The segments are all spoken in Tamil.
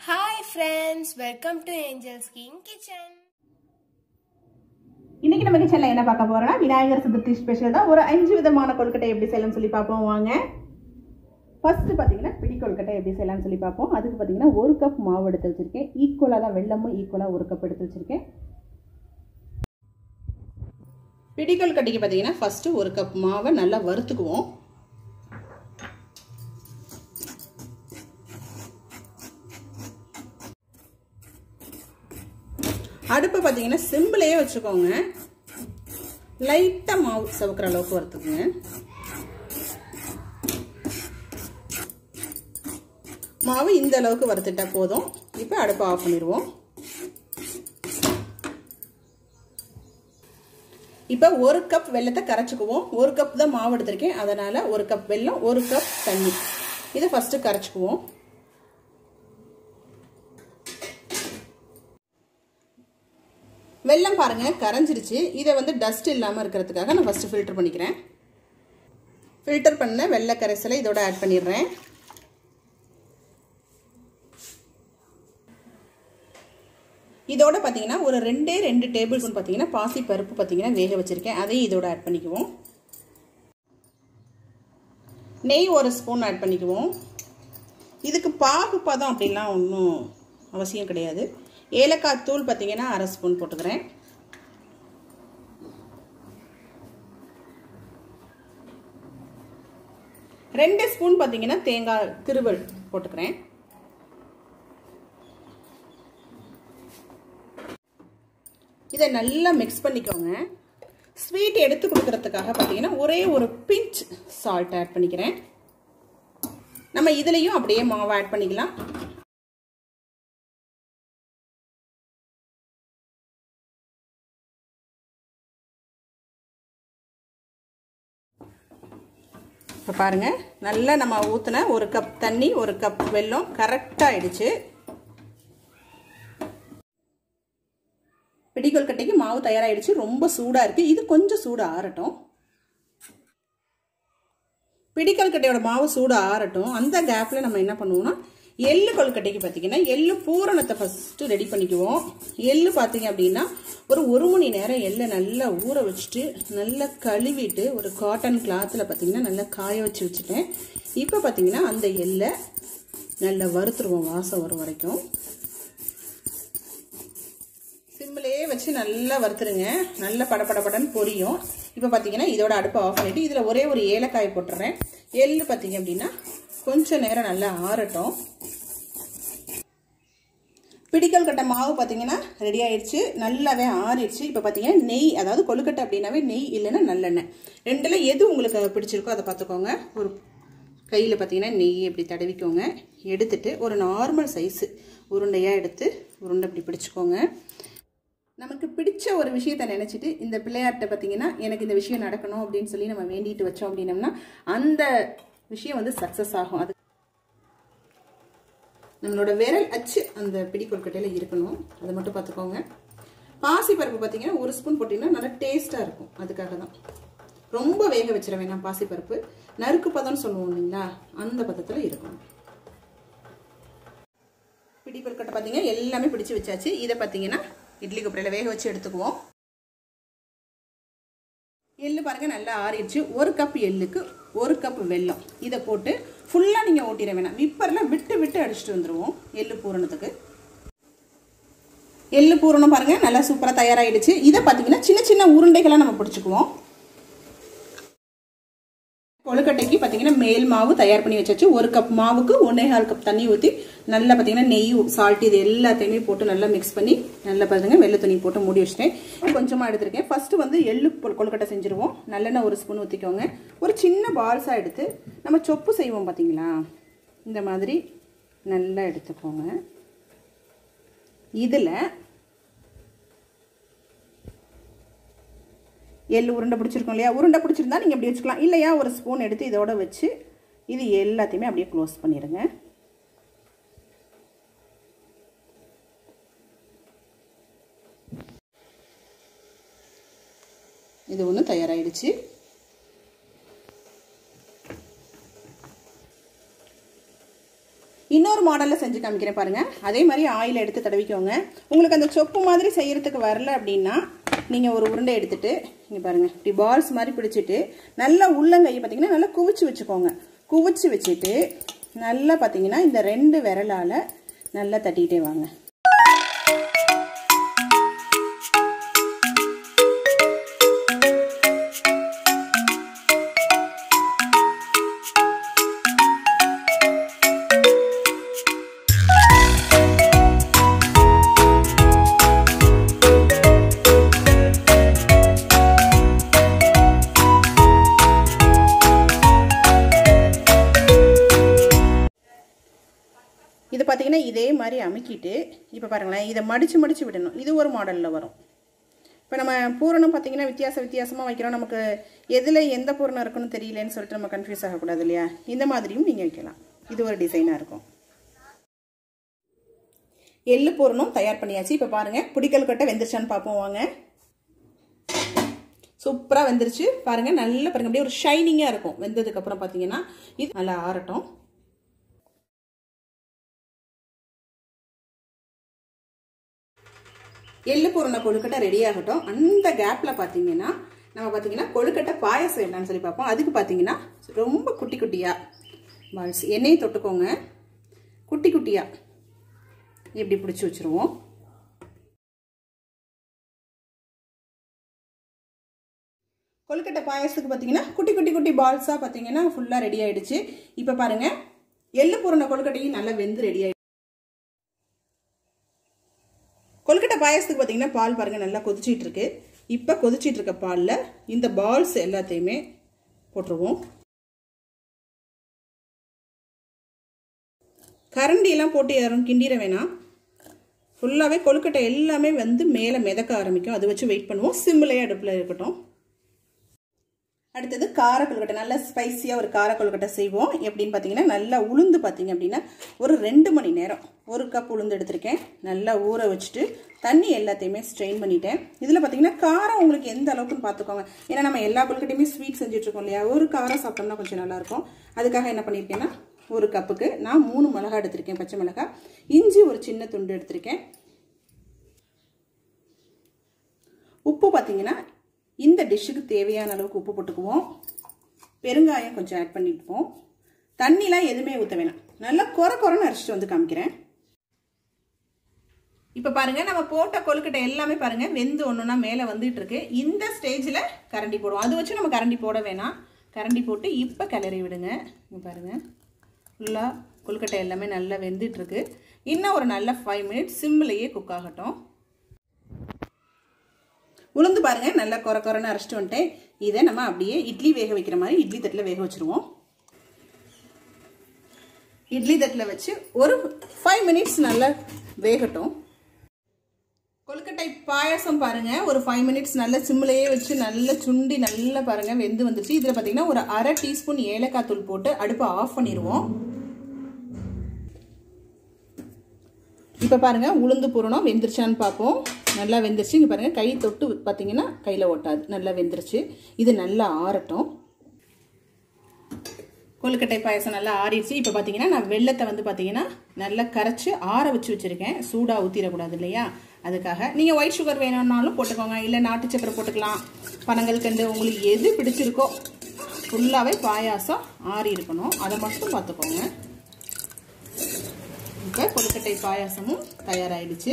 Hi friends welcome to angels king kitchen இன்னைக்கு நம்ம கிச்சன்ல என்ன பார்க்க போறோம்னா விநாயகர் சதுர்த்தி ஸ்பெஷல் தான் ஒரு அஞ்சு விதமான கொழுக்கட்டை எப்படி செய்யலாம்னு சொல்லி பார்ப்போம் வாங்க ஃபர்ஸ்ட் பார்த்தீங்கன்னா பிடி கொழுக்கட்டை எப்படி செய்யலாம்னு சொல்லி பார்ப்போம் அதுக்கு பார்த்தீங்கன்னா ஒரு கப் மாவு எடுத்து வச்சிருக்கேன் ஈக்குவலாக தான் வெள்ளமும் ஈக்குவலாக ஒரு கப் எடுத்து வச்சிருக்கேன் பிடி கொழுக்கட்டைக்கு பார்த்தீங்கன்னா ஃபர்ஸ்ட் ஒரு கப் மாவை நல்லா வறுத்துக்குவோம் அடுப்பு பார்த்தீங்கன்னா சிம்பிளையே வச்சுக்கோங்க லைட்டாக மாவு சவுக்கிற அளவுக்கு வறுத்துக்குங்க மாவு இந்த அளவுக்கு வறுத்துட்டா போதும் இப்போ அடுப்பை ஆஃப் பண்ணிடுவோம் இப்போ ஒரு கப் வெள்ளத்தை கரைச்சிக்குவோம் ஒரு கப் தான் மாவு எடுத்திருக்கேன் அதனால் ஒரு கப் வெல்லம் ஒரு கப் தண்ணி இதை ஃபஸ்ட்டு கரைச்சிக்குவோம் வெள்ளம் பாருங்க கரைஞ்சிருச்சு இதை வந்து டஸ்ட் இல்லாமல் இருக்கிறதுக்காக நான் ஃபஸ்ட்டு ஃபில்டர் பண்ணிக்கிறேன் ஃபில்டர் பண்ண வெள்ளை கரைசலை இதோட ஆட் பண்ணிடுறேன் இதோட பார்த்தீங்கன்னா ஒரு ரெண்டே ரெண்டு டேபிள் ஸ்பூன் பார்த்தீங்கன்னா பாசி பருப்பு பார்த்தீங்கன்னா வேக வச்சுருக்கேன் அதையும் இதோட ஆட் பண்ணிக்குவோம் நெய் ஒரு ஸ்பூன் ஆட் பண்ணிக்குவோம் இதுக்கு பாகு பதம் அப்படிலாம் ஒன்றும் அவசியம் கிடையாது ஏலக்காய் தூள் பார்த்தீங்கன்னா அரை ஸ்பூன் போட்டுக்கிறேன் ரெண்டு ஸ்பூன் பார்த்தீங்கன்னா தேங்காய் திருவல் போட்டுக்கிறேன் இதை நல்லா மிக்ஸ் பண்ணிக்கோங்க ஸ்வீட் எடுத்து கொடுக்கறதுக்காக பார்த்தீங்கன்னா ஒரே ஒரு பிஞ்ச் சால்ட் ஆட் பண்ணிக்கிறேன் நம்ம இதுலேயும் அப்படியே மாவு ஆட் பண்ணிக்கலாம் இப்போ பாருங்கள் நல்லா நம்ம ஊற்றின ஒரு கப் தண்ணி ஒரு கப் வெல்லம் கரெக்டாக ஆயிடுச்சு பிடிக்கோல் கட்டைக்கு மாவு தயாராகிடுச்சு ரொம்ப சூடாக இருக்குது இது கொஞ்சம் சூடு ஆறட்டும் பிடிக்கல் கட்டையோட மாவு சூடு ஆறட்டும் அந்த கேப்பில் நம்ம என்ன பண்ணுவோம்னா எள்ளு கொழுக்கட்டைக்கு பார்த்தீங்கன்னா எள்ளு பூரணத்தை ஃபஸ்ட்டு ரெடி பண்ணிக்குவோம் எள்ளு பார்த்தீங்க அப்படின்னா ஒரு ஒரு மணி நேரம் எள்ளை நல்லா ஊற வச்சுட்டு நல்லா கழுவிட்டு ஒரு காட்டன் கிளாத்தில் பார்த்தீங்கன்னா நல்லா காய வச்சு வச்சுட்டேன் இப்போ பார்த்தீங்கன்னா அந்த எள்ளை நல்லா வறுத்துருவோம் வாசம் வரும் வரைக்கும் சிம்மிலேயே வச்சு நல்லா வறுத்துருங்க நல்லா படப்படப்படன்னு பொரியும் இப்போ பார்த்தீங்கன்னா இதோட அடுப்பை ஆஃப் பண்ணிவிட்டு இதில் ஒரே ஒரு ஏலக்காய் போட்டுறேன் எள்ளு பார்த்தீங்க அப்படின்னா கொஞ்சம் நேரம் நல்லா ஆறட்டும் பிடிக்கல் கட்ட மாவு பார்த்தீங்கன்னா ரெடி ஆயிடுச்சு நல்லாவே ஆறிடுச்சு இப்போ பார்த்தீங்கன்னா நெய் அதாவது கொழுக்கட்டை அப்படின்னாவே நெய் இல்லைன்னா நல்லெண்ணெய் ரெண்டில் எது உங்களுக்கு பிடிச்சிருக்கோ அதை பார்த்துக்கோங்க ஒரு கையில் பார்த்தீங்கன்னா நெய் இப்படி தடவிக்கோங்க எடுத்துட்டு ஒரு நார்மல் சைஸு உருண்டையாக எடுத்து உருண்டை இப்படி பிடிச்சிக்கோங்க நமக்கு பிடிச்ச ஒரு விஷயத்த நினச்சிட்டு இந்த பிள்ளையார்கிட்ட பார்த்தீங்கன்னா எனக்கு இந்த விஷயம் நடக்கணும் அப்படின்னு சொல்லி நம்ம வேண்டிட்டு வச்சோம் அப்படின்னம்னா அந்த விஷயம் வந்து சக்ஸஸ் ஆகும் அது நம்மளோட விரல் அச்சு அந்த பிடி கொழுக்கட்டையில் இருக்கணும் அதை மட்டும் பார்த்துக்கோங்க பாசி பருப்பு பார்த்தீங்கன்னா ஒரு ஸ்பூன் போட்டிங்கன்னா நல்லா டேஸ்ட்டாக இருக்கும் அதுக்காக தான் ரொம்ப வேக வச்சிட வேணாம் பாசி பருப்பு நறுக்கு பதம்னு சொல்லுவோம் இல்லைங்களா அந்த பதத்தில் இருக்கணும் பிடி கொழுக்கட்டை பார்த்தீங்க எல்லாமே பிடிச்சி வச்சாச்சு இதை பார்த்தீங்கன்னா இட்லி கொப்பரையில் வேக வச்சு எடுத்துக்குவோம் எள்ளு பாருங்கள் நல்லா ஆறிடுச்சு ஒரு கப் எள்ளுக்கு ஒரு கப் வெல்லம் இதை போட்டு ஃபுல்லாக நீங்கள் ஓட்டிட வேணாம் விப்பரில் விட்டு விட்டு அடிச்சுட்டு வந்துடுவோம் எள்ளு பூரணத்துக்கு எள்ளு பூரணம் பாருங்கள் நல்லா சூப்பராக தயாராகிடுச்சு இதை பார்த்தீங்கன்னா சின்ன சின்ன உருண்டைகளாக நம்ம பிடிச்சிக்குவோம் கொழுக்கட்டைக்கு பார்த்தீங்கன்னா மேல் மாவு தயார் பண்ணி வச்சாச்சு ஒரு கப் மாவுக்கு ஒன்றே கால் கப் தண்ணி ஊற்றி நல்லா பார்த்தீங்கன்னா நெய் சால்ட் இது எல்லாத்தையுமே போட்டு நல்லா மிக்ஸ் பண்ணி நல்லா பாருங்க வெள்ளை துணி போட்டு மூடி வச்சிட்டேன் கொஞ்சமாக எடுத்திருக்கேன் ஃபஸ்ட்டு வந்து எள்ளு கொழுக்கட்டை செஞ்சுருவோம் நல்லெண்ணெய் ஒரு ஸ்பூன் ஊற்றிக்கோங்க ஒரு சின்ன பால்ஸாக எடுத்து நம்ம சொப்பு செய்வோம் பார்த்தீங்களா இந்த மாதிரி நல்லா எடுத்துக்கோங்க இதில் எள்ளு உருண்டை பிடிச்சிருக்கோம் இல்லையா உருண்டை பிடிச்சிருந்தா நீங்கள் இப்படி வச்சுக்கலாம் இல்லையா ஒரு ஸ்பூன் எடுத்து இதோட வச்சு இது எல்லாத்தையுமே அப்படியே க்ளோஸ் பண்ணிடுங்க இது ஒன்று தயாராகிடுச்சு இன்னொரு மாடலில் செஞ்சு காமிக்கிறேன் பாருங்கள் அதே மாதிரி ஆயில் எடுத்து தடவிக்கோங்க உங்களுக்கு அந்த சொப்பு மாதிரி செய்யறதுக்கு வரல அப்படின்னா நீங்கள் ஒரு உருண்டை எடுத்துட்டு இங்கே பாருங்கள் இப்படி பால்ஸ் மாதிரி பிடிச்சிட்டு நல்லா உள்ளங்கையை பார்த்தீங்கன்னா நல்லா குவிச்சு வச்சுக்கோங்க குவிச்சு வச்சுட்டு நல்லா பார்த்தீங்கன்னா இந்த ரெண்டு விரலால் நல்லா தட்டிக்கிட்டே வாங்க இது பார்த்தீங்கன்னா இதே மாதிரி அமுக்கிட்டு இப்போ பாருங்களேன் இதை மடித்து மடித்து விடணும் இது ஒரு மாடலில் வரும் இப்போ நம்ம பூரணம் பார்த்தீங்கன்னா வித்தியாச வித்தியாசமாக வைக்கிறோம் நமக்கு எதில் எந்த பூரணம் இருக்குன்னு தெரியலன்னு சொல்லிட்டு நம்ம கன்ஃபியூஸ் ஆகக்கூடாது இல்லையா இந்த மாதிரியும் நீங்கள் வைக்கலாம் இது ஒரு டிசைனாக இருக்கும் எள்ளு பூரணம் தயார் பண்ணியாச்சு இப்போ பாருங்கள் புடிக்கல் கட்டை வெந்துருச்சான்னு பார்ப்போம் வாங்க சூப்பராக வெந்துருச்சு பாருங்கள் நல்லா பாருங்க அப்படியே ஒரு ஷைனிங்காக இருக்கும் வெந்ததுக்கப்புறம் பார்த்தீங்கன்னா இது நல்லா ஆறட்டும் எள்ளு பூரண கொழுக்கட்டை ரெடி ஆகட்டும் அந்த கேப்பில் பார்த்தீங்கன்னா நம்ம பார்த்தீங்கன்னா கொழுக்கட்டை பாயசம் என்னன்னு சொல்லி பார்ப்போம் அதுக்கு பார்த்தீங்கன்னா ரொம்ப குட்டி குட்டியாக பால்ஸ் எண்ணெயை தொட்டுக்கோங்க குட்டி குட்டியாக இப்படி பிடிச்சி வச்சுருவோம் கொழுக்கட்டை பாயசத்துக்கு பார்த்தீங்கன்னா குட்டி குட்டி குட்டி பால்ஸாக பார்த்தீங்கன்னா ஃபுல்லாக ரெடி ஆயிடுச்சு இப்போ பாருங்கள் எள்ளு பூரண கொழுக்கட்டையும் நல்லா வெந்து ரெடி ஆயிடுச்சு கொழுக்கட்டை பாயசத்துக்கு பார்த்தீங்கன்னா பால் பாருங்கள் நல்லா கொதிச்சிட்டு இருக்கு இப்போ கொதிச்சிட்டு இருக்க பாலில் இந்த பால்ஸ் எல்லாத்தையுமே போட்டுருவோம் கரண்டியெல்லாம் போட்டு யாரும் கிண்டிட வேணாம் ஃபுல்லாகவே கொழுக்கட்டை எல்லாமே வந்து மேலே மிதக்க ஆரம்பிக்கும் அதை வச்சு வெயிட் பண்ணுவோம் சிம்மிலே அடுப்பில் இருக்கட்டும் அடுத்தது கார கொழுக்கட்டை நல்லா ஸ்பைசியாக ஒரு கார கொழுக்கட்டை செய்வோம் எப்படின்னு பார்த்தீங்கன்னா நல்லா உளுந்து பார்த்தீங்க அப்படின்னா ஒரு ரெண்டு மணி நேரம் ஒரு கப் உளுந்து எடுத்திருக்கேன் நல்லா ஊற வச்சுட்டு தண்ணி எல்லாத்தையுமே ஸ்ட்ரெயின் பண்ணிட்டேன் இதில் பார்த்தீங்கன்னா காரம் உங்களுக்கு எந்த அளவுக்குன்னு பார்த்துக்கோங்க ஏன்னா நம்ம எல்லா கொழுக்கட்டையுமே ஸ்வீட் செஞ்சுட்ருக்கோம் இல்லையா ஒரு காரம் சாப்பிட்டோம்னா கொஞ்சம் நல்லாயிருக்கும் அதுக்காக என்ன பண்ணியிருக்கேன்னா ஒரு கப்புக்கு நான் மூணு மிளகா எடுத்திருக்கேன் பச்சை மிளகா இஞ்சி ஒரு சின்ன துண்டு எடுத்திருக்கேன் உப்பு பார்த்தீங்கன்னா இந்த டிஷ்ஷுக்கு தேவையான அளவுக்கு உப்பு போட்டுக்குவோம் பெருங்காயம் கொஞ்சம் ஆட் பண்ணிட்டுப்போம் தண்ணிலாம் எதுவுமே ஊற்ற வேணாம் நல்லா குறை குறைன்னு அரைச்சிட்டு வந்து காமிக்கிறேன் இப்போ பாருங்க நம்ம போட்ட கொழுக்கட்டை எல்லாமே பாருங்க வெந்து ஒன்றுனா மேலே வந்துட்டு இருக்கு இந்த ஸ்டேஜில் கரண்டி போடுவோம் அது வச்சு நம்ம கரண்டி போட வேணாம் கரண்டி போட்டு இப்போ கிளறி விடுங்க இங்கே பாருங்க ஃபுல்லாக கொழுக்கட்டை எல்லாமே நல்லா வெந்துட்டு இருக்கு இன்னும் ஒரு நல்ல ஃபைவ் மினிட்ஸ் சிம்மிலேயே குக் ஆகட்டும் உளுந்து பாருங்க நல்லா குறை குறைன்னு அரைச்சிட்டு வந்துட்டேன் இதை நம்ம அப்படியே இட்லி வேக வைக்கிற மாதிரி இட்லி தட்டில் வேக வச்சுருவோம் இட்லி தட்டில் வச்சு ஒரு ஃபைவ் மினிட்ஸ் நல்லா வேகட்டும் கொழுக்கட்டை பாயசம் பாருங்க ஒரு ஃபைவ் மினிட்ஸ் நல்லா சிம்மிலேயே வச்சு நல்லா சுண்டி நல்லா பாருங்க வெந்து வந்துருச்சு இதில் பார்த்தீங்கன்னா ஒரு அரை டீஸ்பூன் ஏலக்காய் தூள் போட்டு அடுப்பை ஆஃப் பண்ணிடுவோம் இப்போ பாருங்க உளுந்து பூரணம் வெந்துருச்சான்னு பார்ப்போம் நல்லா வெந்துருச்சு இங்கே பாருங்கள் கை தொட்டு பார்த்தீங்கன்னா கையில் ஒட்டாது நல்லா வெந்துருச்சு இது நல்லா ஆறட்டும் கொழுக்கட்டை பாயசம் நல்லா ஆறிடுச்சு இப்போ பார்த்தீங்கன்னா நான் வெள்ளத்தை வந்து பார்த்தீங்கன்னா நல்லா கரைச்சி ஆற வச்சு வச்சுருக்கேன் சூடாக ஊற்றிடக்கூடாது இல்லையா அதுக்காக நீங்கள் ஒயிட் சுகர் வேணும்னாலும் போட்டுக்கோங்க இல்லை நாட்டு சக்கரை போட்டுக்கலாம் பனங்கள் கண்டு உங்களுக்கு எது பிடிச்சிருக்கோ ஃபுல்லாகவே பாயாசம் ஆறி இருக்கணும் அதை மட்டும் பார்த்துக்கோங்க இப்போ கொழுக்கட்டை பாயாசமும் தயாராகிடுச்சு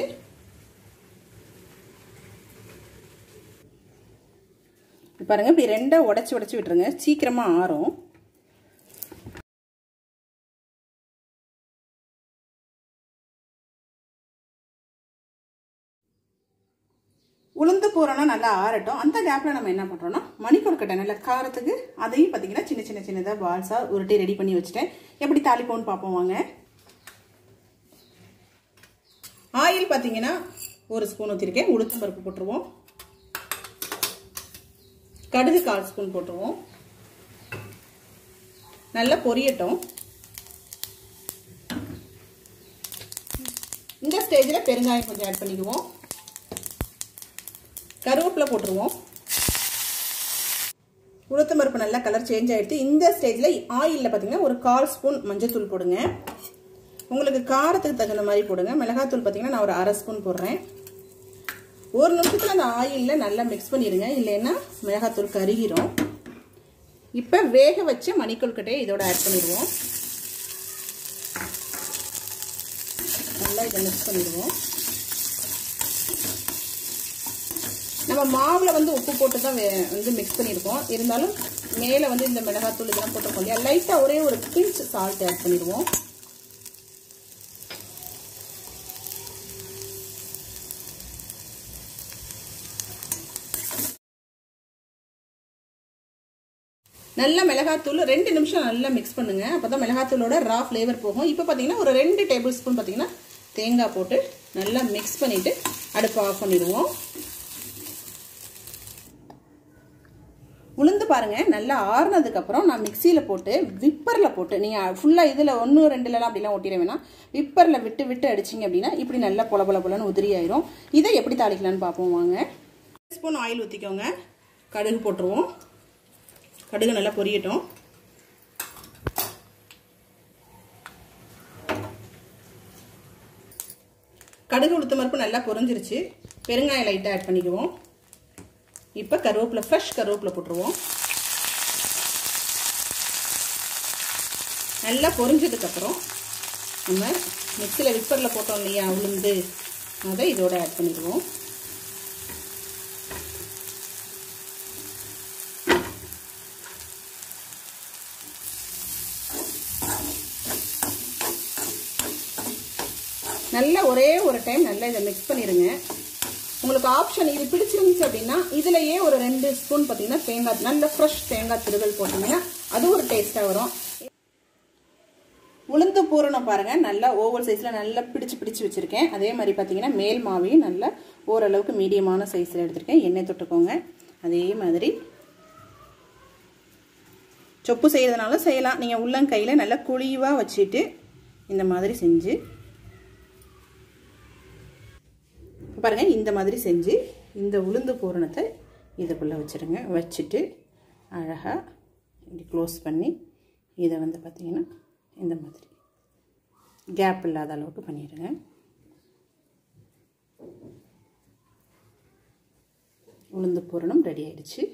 பாருங்க இப்படி ரெண்டா உடச்சி உடச்சி விட்டுருங்க சீக்கிரமா ஆறும் உளுந்து பூரணம் நல்லா ஆறட்டும் அந்த கேப்பில் நம்ம என்ன பண்ணுறோம்னா மணி கொழுக்கட்டை நல்ல காரத்துக்கு அதையும் பார்த்தீங்கன்னா சின்ன சின்ன சின்னதாக பால்ஸாக உருட்டி ரெடி பண்ணி வச்சுட்டேன் எப்படி தாளிப்போம்னு பார்ப்போம் வாங்க ஆயில் பார்த்தீங்கன்னா ஒரு ஸ்பூன் ஊற்றிருக்கேன் உளுத்தம் பருப்பு போட்டுருவோம் கடுகு கால் ஸ்பூன் போட்டுருவோம் நல்லா பொரியட்டும் இந்த ஸ்டேஜில் பெருங்காயம் கொஞ்சம் ஆட் பண்ணிக்குவோம் கருவேப்பிலை போட்டுருவோம் உளுத்தம் பருப்பு நல்லா கலர் சேஞ்ச் ஆகிடுச்சு இந்த ஸ்டேஜில் ஆயிலில் பார்த்தீங்கன்னா ஒரு கால் ஸ்பூன் மஞ்சத்தூள் போடுங்க உங்களுக்கு காரத்துக்கு தகுந்த மாதிரி போடுங்க மிளகாத்தூள் பார்த்தீங்கன்னா நான் ஒரு அரை ஸ்பூன் போடுறேன் ஒரு நிமிஷத்தில் அந்த ஆயிலில் நல்லா மிக்ஸ் பண்ணிடுங்க இல்லைன்னா மிளகாத்தூள் கருகிரும் இப்போ வேக வச்ச மணிக்கொழுக்கட்டையை இதோட ஆட் பண்ணிடுவோம் நல்லா இதை மிக்ஸ் பண்ணிடுவோம் நம்ம மாவில் வந்து உப்பு போட்டு தான் வந்து மிக்ஸ் பண்ணியிருக்கோம் இருந்தாலும் மேலே வந்து இந்த மிளகாத்தூள் இதெல்லாம் போட்டிருக்கோம் இல்லையா லைட்டாக ஒரே ஒரு பிஞ்ச் சால்ட் ஆட் பண்ணிடுவோம் நல்லா மிளகாத்தூள் ரெண்டு நிமிஷம் நல்லா மிக்ஸ் பண்ணுங்க அப்போ தான் மிளகாத்தூளோட ரா ஃப்ளேவர் போகும் இப்போ பார்த்தீங்கன்னா ஒரு ரெண்டு டேபிள் ஸ்பூன் பார்த்தீங்கன்னா தேங்காய் போட்டு நல்லா மிக்ஸ் பண்ணிவிட்டு அடுப்பை ஆஃப் பண்ணிடுவோம் உளுந்து பாருங்க நல்லா ஆறுனதுக்கப்புறம் நான் மிக்சியில் போட்டு விப்பரில் போட்டு நீங்கள் ஃபுல்லாக இதில் ஒன்று ரெண்டுலலாம் அப்படிலாம் ஒட்டிட வேணாம் விப்பரில் விட்டு விட்டு அடிச்சிங்க அப்படின்னா இப்படி நல்லா பொல பொல பொலன்னு உதிரி ஆயிரும் இதை எப்படி தாளிக்கலான்னு பார்ப்போம் வாங்க ஸ்பூன் ஆயில் ஊற்றிக்கோங்க கடுகு போட்டுருவோம் கடுகு நல்லா பொரியட்டும் கடுகு உளுத்த மறுப்பு நல்லா பொரிஞ்சிருச்சு பெருங்காயம் லைட்டாக ஆட் பண்ணிக்குவோம் இப்போ கருவேப்பிலை ஃப்ரெஷ் கருவேப்பிலை போட்டுருவோம் நல்லா பொரிஞ்சதுக்கப்புறம் நம்ம மிக்சியில் விப்பரில் போட்டோம் இல்லையா உளுந்து அதை இதோட ஆட் பண்ணிடுவோம் நல்லா ஒரே ஒரு டைம் நல்லா இதை மிக்ஸ் பண்ணிடுங்க உங்களுக்கு ஆப்ஷன் இது பிடிச்சிருந்துச்சு அப்படின்னா இதுலயே ஒரு ரெண்டு ஸ்பூன் பார்த்தீங்கன்னா தேங்காய் நல்ல ஃப்ரெஷ் தேங்காய் திருகல் போட்டிங்கன்னா அது ஒரு டேஸ்ட்டாக வரும் உளுந்து பூரணம் பாருங்க நல்லா ஓவல் சைஸில் நல்லா பிடிச்சு பிடிச்சு வச்சுருக்கேன் அதே மாதிரி பார்த்தீங்கன்னா மேல் மாவையும் நல்லா ஓரளவுக்கு மீடியமான சைஸில் எடுத்திருக்கேன் எண்ணெய் தொட்டுக்கோங்க அதே மாதிரி சொப்பு செய்கிறதுனால செய்யலாம் நீங்கள் உள்ளங்கையில் நல்லா குழிவாக வச்சுட்டு இந்த மாதிரி செஞ்சு பாருங்கள் இந்த மாதிரி செஞ்சு இந்த உளுந்து பூரணத்தை இதுக்குள்ளே வச்சுருங்க வச்சுட்டு அழகாக இப்படி க்ளோஸ் பண்ணி இதை வந்து பார்த்திங்கன்னா இந்த மாதிரி கேப் இல்லாத அளவுக்கு பண்ணிடுங்க உளுந்து பூரணம் ரெடி ஆயிடுச்சு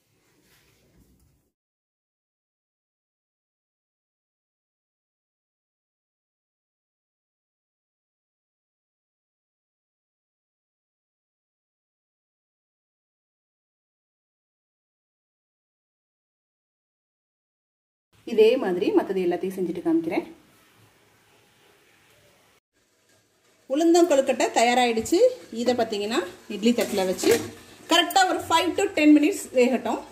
இதே மாதிரி மற்றது எல்லாத்தையும் செஞ்சுட்டு காமிக்கிறேன் உளுந்தம் கொழுக்கட்டை தயாராகிடுச்சு இதை பார்த்தீங்கன்னா இட்லி தட்டில் வச்சு கரெக்டாக ஒரு ஃபைவ் டு டென் மினிட்ஸ் வேகட்டும்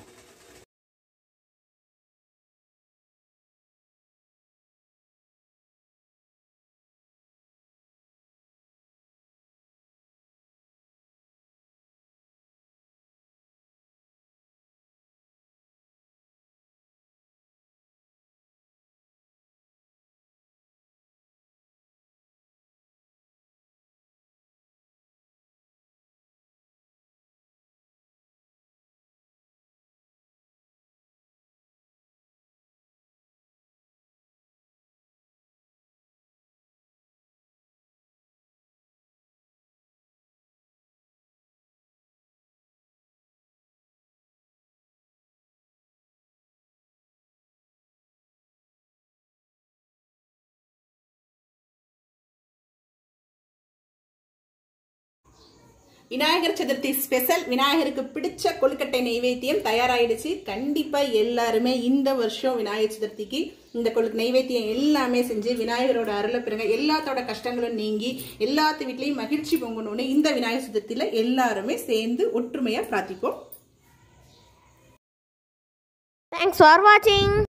விநாயகர் சதுர்த்தி ஸ்பெஷல் விநாயகருக்கு பிடிச்ச கொழுக்கட்டை நெய்வேத்தியம் தயாராயிடுச்சு கண்டிப்பா எல்லாருமே இந்த வருஷம் விநாயகர் சதுர்த்திக்கு இந்த கொழு நெய்வேத்தியம் எல்லாமே செஞ்சு விநாயகரோட அருளை பெறுங்க எல்லாத்தோட கஷ்டங்களும் நீங்கி எல்லாத்து வீட்லயும் மகிழ்ச்சி பொங்கணும்னு இந்த விநாயகர் சதுர்த்தியில எல்லாருமே சேர்ந்து ஒற்றுமையா பிரார்த்திப்போம் Thanks for watching.